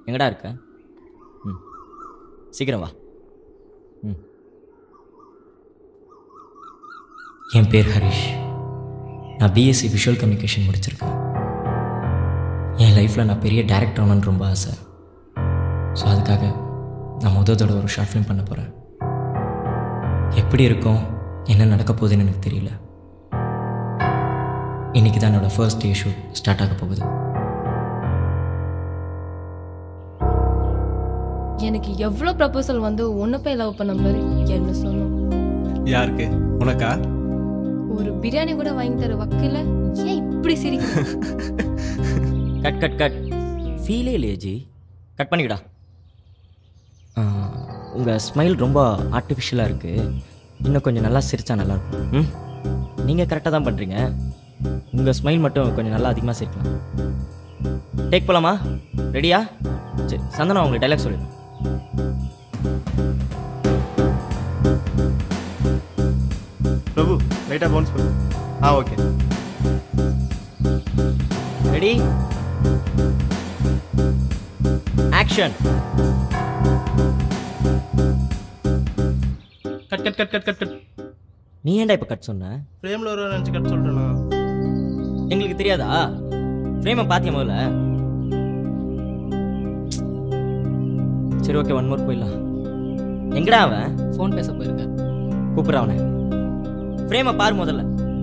எங்கடா இருக்க ம் சீக்கிரம் வா ம் என் பேர் ஹரிஷ் நான் பிஎஸ்சி விஷுவல் கம்யூனிகேஷன் முடிச்சிருக்கேன் என் லைஃப்பில் நான் பெரிய டேரக்டர் ஆகணும்னு ரொம்ப ஆசை ஸோ அதுக்காக நான் முதல் தடவை ஒரு ஷார்ட் ஃபிலிம் பண்ண போகிறேன் எப்படி இருக்கும் என்ன நடக்க போகுதுன்னு எனக்கு தெரியல இன்றைக்கி தான் என்னோடய ஃபர்ஸ்ட் டே ஷூட் ஸ்டார்ட் ஆக போகுது எனக்கு எவ்வளோ ப்ரப்போசல் வந்து ஒன்று போய் லவ் பண்ண மாதிரி என்ன சொன்னோம் யாருக்கு உனக்கா ஒரு பிரியாணி கூட வாங்கி தர வக்கில் ஏன் இப்படி சிரிக்கிற கட் கட் கட் ஃபீலே இல்லையே ஜி கட் பண்ணிக்கடா உங்கள் ஸ்மைல் ரொம்ப ஆர்டிஃபிஷியலாக இருக்குது இன்னும் கொஞ்சம் நல்லா சிரிச்சா நல்லாயிருக்கும் ம் நீங்கள் கரெக்டாக தான் பண்ணுறீங்க உங்கள் ஸ்மைல் மட்டும் கொஞ்சம் நல்லா அதிகமாக சிரிக்கலாம் டேக் போகலாமா ரெடியா சரி சந்தனா உங்களுக்கு டைலாக் சொல்லிடுறேன் பிரபு லைட்டாக பவுன்ஸ் பண்ணு ஆ okay ready action cut cut cut cut cut cut நீ ஏன்டா இப்போ கட் சொன்ன ஃப்ரேமில் ஒரு நினச்சி கட் சொல்கிறேண்ணா எங்களுக்கு தெரியாதா ஃப்ரேமை பார்த்தியா முதல்ல சரி ஓகே ஒன் மோர் போயிடலாம் எங்கடா அவன் ஃபோன் பேச போயிருக்கேன் கூப்பிட்ற அவனை ஃப்ரேமை பாரு முதல்ல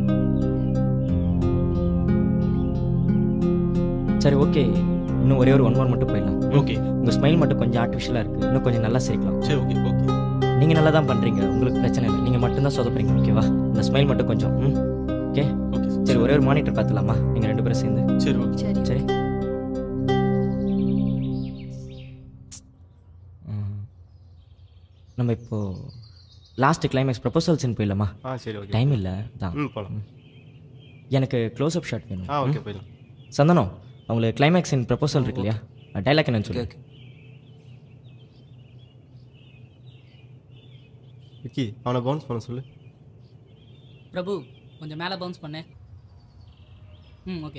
சரி ஓகே இன்னும் ஒரே ஒரு ஒன் மோர் மட்டும் போயிடலாம் ஓகே உங்கள் ஸ்மைல் மட்டும் கொஞ்சம் ஆர்டிஃபிஷியலாக இருக்குது இன்னும் கொஞ்சம் நல்லா சிரிக்கலாம் சரி ஓகே ஓகே நீங்கள் நல்லா தான் பண்ணுறீங்க உங்களுக்கு பிரச்சனை இல்லை நீங்கள் மட்டும்தான் சொதப்புறீங்க ஓகேவா இந்த ஸ்மைல் மட்டும் கொஞ்சம் ம் ஓகே ஓகே சரி ஒரே ஒரு மானிட்டர் பார்த்துலாமா நீங்கள் ரெண்டு பேரும் சேர்ந்து சரி ஓகே சரி சரி ம். நம்ம இப்போ லாஸ்ட் கிளைமேக்ஸ் ப்ரொபோசல் சீன் போயிடலாமா ஆ சரி ஓகே டைம் இல்லை தான் ம் போகலாம் எனக்கு க்ளோஸ் அப் ஷாட் வேணும் ஆ ஓகே போயிடலாம் சந்தனம் அவங்களுக்கு கிளைமேக்ஸ் இன் ப்ரொபோசல் இருக்கு இல்லையா டைலாக் என்னன்னு சொல்லு விக்கி அவனை பவுன்ஸ் பண்ண சொல்லு பிரபு கொஞ்சம் மேலே பவுன்ஸ் பண்ணு ம் ஓகே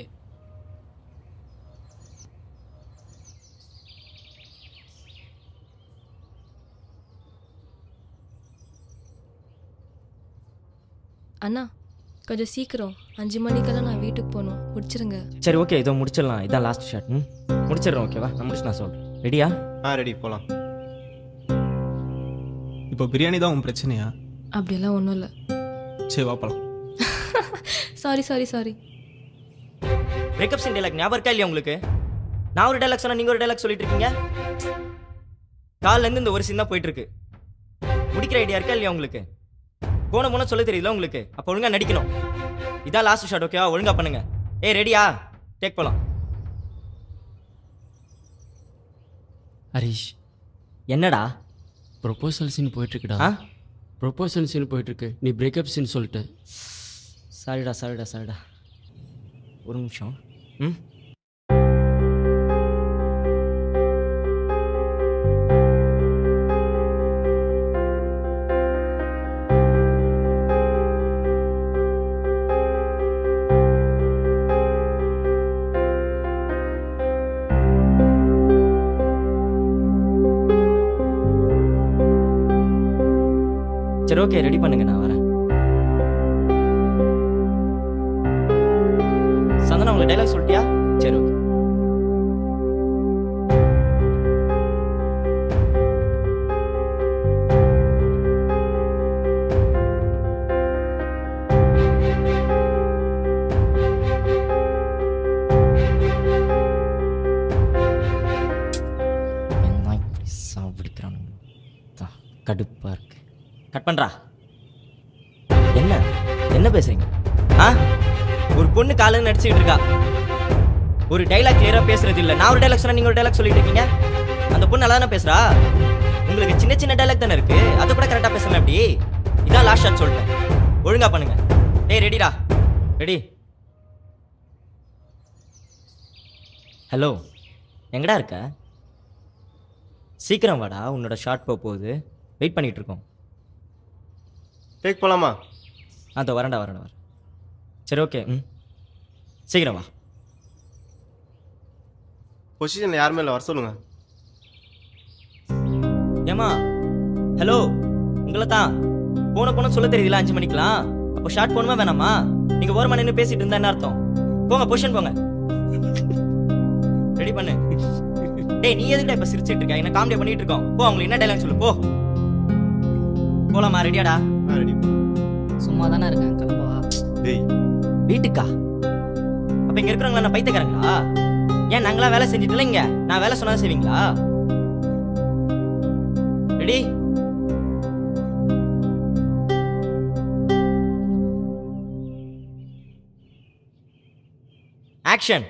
அண்ணா கொஞ்சம் சீக்கிரம் அஞ்சு மணிக்கெல்லாம் நான் வீட்டுக்கு போகணும் முடிச்சிருங்க சரி ஓகே இதோ முடிச்சிடலாம் இதான் லாஸ்ட் ஷாட் ம் முடிச்சிடுறோம் ஓகேவா நான் முடிச்சு நான் சொல்கிறேன் ரெடியா ஆ ரெடி போகலாம் இப்போ பிரியாணி தான் உன் பிரச்சனையா அப்படியெல்லாம் ஒன்றும் இல்லை சரி வா போலாம் sorry sorry sorry breakup scene dialogue ஞாபகம் இருக்கா இல்லையா உங்களுக்கு நான் ஒரு டைலாக் சொன்னா நீங்கள் ஒரு டைலாக் சொல்லிட்டு இருக்கீங்க கால்லேருந்து இந்த ஒரு சீன் தான் போயிட்டு இருக்கு முடிக்கிற ஐடியா இருக்கா இல்லையா உங்களுக்கு போன போன சொல்ல தெரியல உங்களுக்கு அப்போ ஒழுங்கா நடிக்கணும் இதான் லாஸ்ட் ஷாட் ஓகேவா ஒழுங்கா பண்ணுங்க ஏய் ரெடியா டேக் போலாம் ஹரிஷ் என்னடா ப்ரொபோசல் சீன் போயிட்டுருக்குடா ஆ ப்ரொபோசல் சீன் போயிட்டுருக்கு நீ பிரேக்கப் சீன் சொல்லிட்ட சாரிடா சாரிடா சாரிடா ஒரு நிமிஷம் ம் சரி ஓகே ரெடி பண்ணுங்க நான் வரேன் சந்தனா உங்களுக்கு டைலாக் சொல்லிட்டியா சரி ஓகே என்ன இப்படி சாப்பிடிக்கிறானுங்க தான் கடுப்பா இருக்கு கட் பண்றா என்ன என்ன பேசுறீங்க ஆ ஒரு பொண்ணு காலையில் நடிச்சுக்கிட்டு இருக்கா ஒரு டைலாக் கிளியரா பேசுறது இல்ல நான் ஒரு டைலாக் சொன்னா நீங்க ஒரு டைலாக் சொல்லிட்டு இருக்கீங்க அந்த பொண்ணு நல்லா தானே பேசுறா உங்களுக்கு சின்ன சின்ன டைலாக் தானே இருக்கு அதை கூட கரெக்டா பேசலாம் எப்படி இதான் லாஸ்ட் ஷாட் சொல்லிட்டேன் ஒழுங்கா பண்ணுங்க டேய் ரெடிடா ரெடி ஹலோ எங்கடா இருக்க சீக்கிரம் வாடா உன்னோட ஷார்ட் போக போகுது வெயிட் பண்ணிட்டு இருக்கோம் டேக் போகலாமா அதோ வரேன்டா வரேன்டா வரேன் சரி ஓகே ம் சீக்கிரம் வா பொசிஷனில் யாருமே இல்லை வர சொல்லுங்க ஏமா ஹலோ உங்களை தான் போன போன சொல்ல தெரியுதுல அஞ்சு மணிக்கெல்லாம் அப்போ ஷார்ட் போகணுமா வேணாமா நீங்க ஓரமா நின்று பேசிட்டு இருந்தா என்ன அர்த்தம் போங்க பொசிஷன் போங்க ரெடி பண்ணு டேய் நீ எதுக்குடா இப்ப சிரிச்சிட்டு இருக்க என்ன காமெடி பண்ணிட்டு இருக்கோம் போ உங்களுக்கு என்ன டைலாக் சொல்லு போ போலாமா ரெடியாடா ஆ ரெடி சும்மா தானே இருக்கேன் கிளம்பவா டேய் வீட்டுக்கா அப்ப இங்க இருக்கிறவங்களா என்ன பைத்தியக்காரங்களா ஏன் நாங்களா வேலை செஞ்சுட்டு இங்க நான் வேலை சொன்னா செய்வீங்களா ரெடி ஆக்ஷன்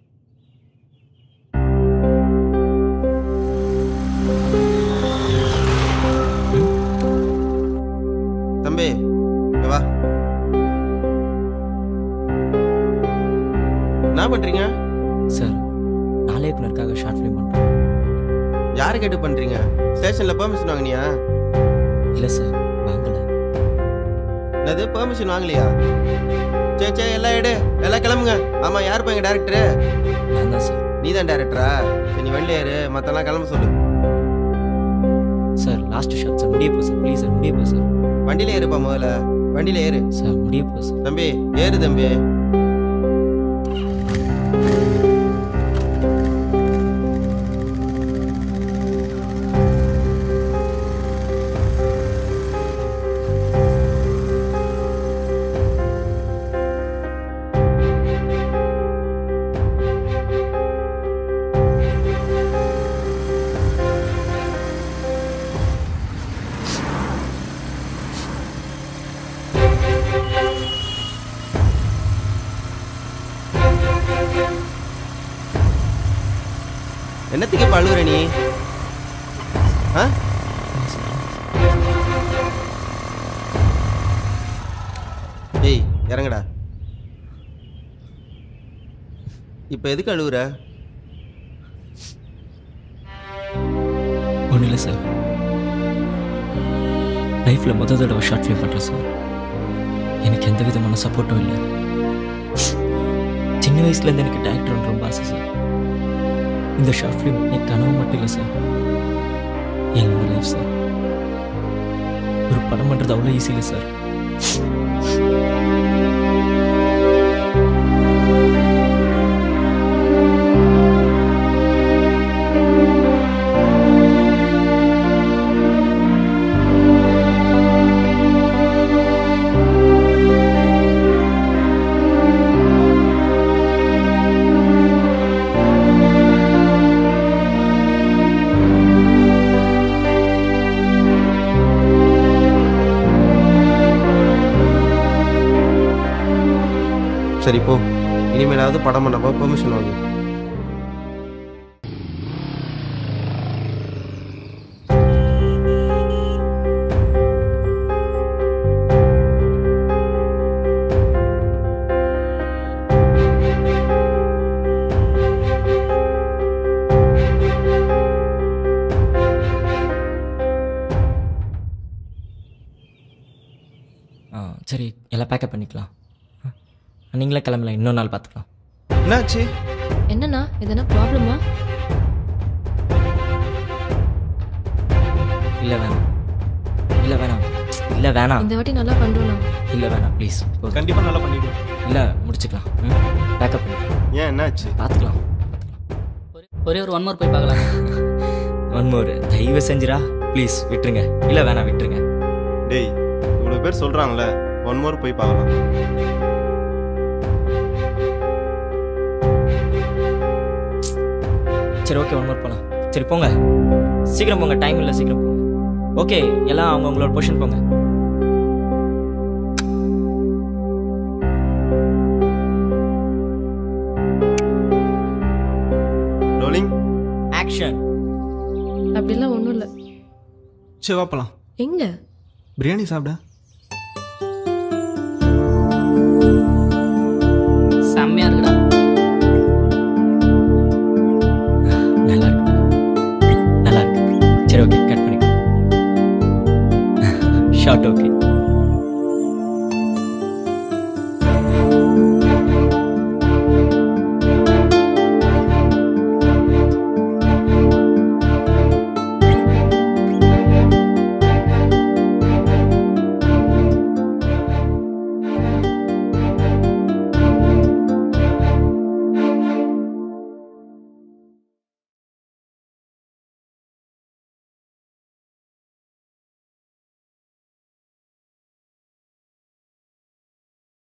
தம்பி இங்க வா என்ன பண்றீங்க சார் நாளே இயக்குனருக்காக ஷார்ட் ஃபிலிம் பண்றேன் யாரை கேட்டு பண்றீங்க ஸ்டேஷன்ல பெர்மிஷன் வாங்கினியா இல்ல சார் வாங்கல என்னது பெர்மிஷன் வாங்கலையா சே சே எல்லாம் எடு எல்லாம் கிளம்புங்க ஆமா யார் போய் டேரக்டரு நான் தான் சார் நீ தான் டேரக்டரா சரி நீ வண்டி ஏறு மத்தெல்லாம் கிளம்ப சொல்லு சார் லாஸ்ட் ஷாட் சார் முடிய போ சார் ப்ளீஸ் சார் முடிய போ சார் வண்டியில ஏறுப்பா முதல்ல வண்டியில ஏறு சார் முடிய போ சார் தம்பி ஏறு தம்பி என்னத்துக்கு இப்ப அழுகுற நீ ஆ ஏய் இறங்குடா இப்ப எதுக்கு அழுகுற ஒன்றும் இல்லை சார் லைஃப்பில் முதல் தடவை ஷார்ட் ஃபிலிம் பண்ணுறேன் சார் எனக்கு எந்த விதமான சப்போர்ட்டும் இல்லை சின்ன வயசுலேருந்து எனக்கு டேரக்டர் ரொம்ப ஆசை சார் இந்த ஷார்ட் ஃபிலிம் என் கனவு மட்டும் இல்லை சார் என்னோட லைஃப் சார் ஒரு படம் பண்ணுறது அவ்வளோ ஈஸி இல்லை சார் சரி போ இனிமேலாவது படம் பண்ணப்போ பெர்மிஷன் வாங்கு ஆ சரி எல்லாம் பேக்கப் பண்ணிக்கலாம் ஆ, நீங்களே கிளம்பல இன்னொரு நாள் பார்த்துக்கலாம் என்னாச்சு என்னண்ணா எதனா ப்ராப்ளமா இல்லை வேணாம் இல்லை வேணாம் இல்லை வேணாம் இந்த வாட்டி நல்லா பண்றோண்ணா இல்லை வேணாம் ப்ளீஸ் கண்டிப்பா நல்லா பண்ணிடுவோம் இல்லை முடிச்சுக்கலாம் பேக்கப் பண்ணிக்கலாம் ஏன் என்னாச்சு பார்த்துக்கலாம் ஒரே- ஒரே ஒரு ஒன் மோர் போய் பார்க்கலாம் ஒன் மோர் தயவு செஞ்சிரா ப்ளீஸ் விட்டுருங்க இல்லை வேணாம் விட்டுருங்க டேய் இவ்வளோ பேர் சொல்கிறாங்களே ஒன் மோர் போய் பார்க்கலாம் சரி ஓகே ஒன் மோர் போகலாம் சரி போங்க சீக்கிரம் போங்க டைம் இல்லை சீக்கிரம் போங்க ஓகே எல்லாம் அவங்க உங்களோட பொசிஷன் போங்க ரோலிங் ஆக்ஷன் அப்படிலாம் ஒன்றும் இல்லை சரி வா போலாம் எங்க பிரியாணி சாப்பிட செம்மையா இருக்குடா நல்லா இருக்கு நல்லா இருக்கு சரி ஓகே கட் பண்ணிக்கோ ஷார்ட் ஓகே